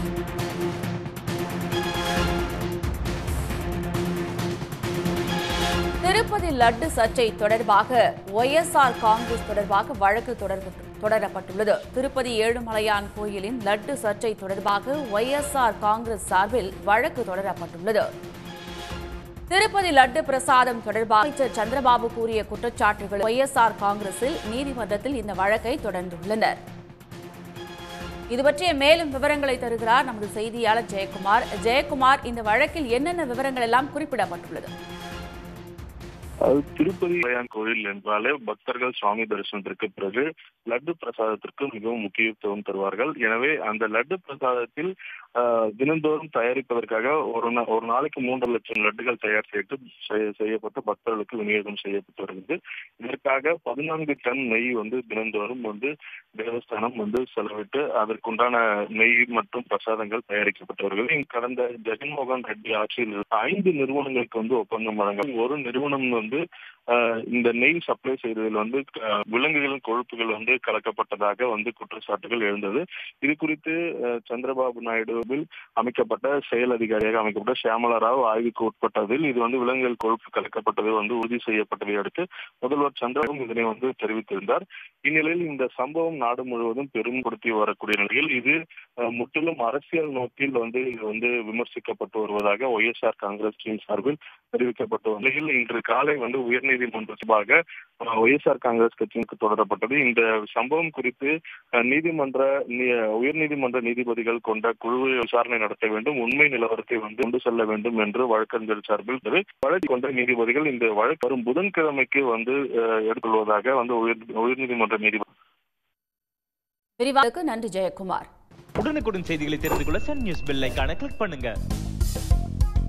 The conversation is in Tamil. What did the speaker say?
திருப்பதி லட்டு சர்ச்சை தொடர்பாக ஒய்எஸ்ஆர் காங்கிரஸ் தொடர்பாக வழக்கு தொடர் தொடரப்பட்டுள்ளது திருப்பதி ஏழுமலையான் கோயிலின் லட்டு சர்ச்சை தொடர்பாக ஒய்எஸ்ஆர் காங்கிரஸ் சார்பில் வழக்கு தொடரப்பட்டுள்ளது திருப்பதி லட்டு பிரசாதம் தொடர்பாக அமைச்சர் சந்திரபாபு கூறிய குற்றச்சாட்டுகள் ஒய்எஸ்ஆர் காங்கிரஸில் நீதிமன்றத்தில் இந்த வழக்கை தொடர்ந்துள்ளனர் இது பற்றிய மேலும் விவரங்களை தருகிறார் நமது செய்தியாளர் ஜெயக்குமார் ஜெயக்குமார் இந்த வழக்கில் என்னென்ன விவரங்கள் எல்லாம் குறிப்பிடப்பட்டுள்ளது அது திருப்பதி மலையான் கோயில் என்றாலே பக்தர்கள் சுவாமி தரிசனத்திற்கு பிறகு லட்டு பிரசாதத்திற்கு மிகவும் முக்கியத்துவம் தருவார்கள் எனவே அந்த லட்டு பிரசாதத்தில் ஆஹ், தினந்தோறும் தயாரிப்பதற்காக ஒரு நா- ஒரு நாளைக்கு மூன்று லட்சம் லட்டுகள் தயார் செய்து செய்ய- செய்யப்பட்டு பக்தர்களுக்கு விநியோகம் செய்யப்பட்டு வருகிறது இதற்காக பதினான்கு டன் நெய் வந்து தினந்தோறும் வந்து தேவஸ்தானம் வந்து செலவிட்டு அதற்குண்டான நெய் மற்றும் பிரசாதங்கள் தயாரிக்கப்பட்டு வருகிறது கடந்த ஜெகன்மோகன் ரெட்டி ஆட்சியில் ஐந்து நிறுவனங்களுக்கு வந்து ஒப்பந்தம் வழங்க ஒரு நிறுவனம் வந்து ஆஹ், இந்த நெய் சப்ளை செய்ததில் வந்து ஆஹ், விலங்குகளின் கொழுப்புகள் வந்து கலக்கப்பட்டதாக வந்து குற்றச்சாட்டுகள் எழுந்தது இது குறித்து ஆஹ், சந்திரபாபு நாயுடுவில் அமைக்கப்பட்ட செயல் அதிகாரியாக அமைக்கப்பட்ட சியாமலா ராவ் ஆய்வுக்கு உட்பட்டதில் இது வந்து விலங்குகள் கொழுப்பு கலக்கப்பட்டது வந்து உறுதி செய்யப்பட்டதை அடுத்து முதல்வர் சந்திரபாபு இதனை வந்து தெரிவித்திருந்தார் இந்நிலையில் இந்த சம்பவம் நாடு முழுவதும் பெரும்படுத்தி வரக்கூடிய நிலையில் இது அஹ், முற்றிலும் அரசியல் நோக்கில் வந்து இது வந்து விமர்சிக்கப்பட்டு வருவதாக ஒய்எஸ்ஆர் காங்கிரஸ் கட்சியின் சார்பில் தெரிவிக்கப்பட்ட நிலையில் இன்று காலை வந்து உயர்நீதிமன்றமாக அஹ், ஒய்எஸ்ஆர் காங்கிரஸ் கட்சிக்கு தொடரப்பட்டது இந்த சம்பவம் குறித்து அஹ், நீதிமன்ற நீ- உயர்நீதிமன்ற நீதிபதிகள் கொண்ட குழு விசாரணை நடத்த வேண்டும் உண்மை நிலவரத்தை வந்து கொண்டு செல்ல வேண்டும் என்று வழக்கறிஞர் சார்பில் திரு வழக்கு கொண்ட நீதிபதிகள் இந்த வழக்கு வரும் புதன்கிழமைக்கு வந்து அஹ், எடுத்துள்ளதாக வந்து உயர் உயர்நீதிமன்ற நீதிபதி விரிவாக நன்றி ஜெயக்குமார் உடனுக்குடன் செய்திகளை தெரிந்து கொள்ள சன் நியூஸ் பெல் ஐகானை கிளிக் பண்ணுங்க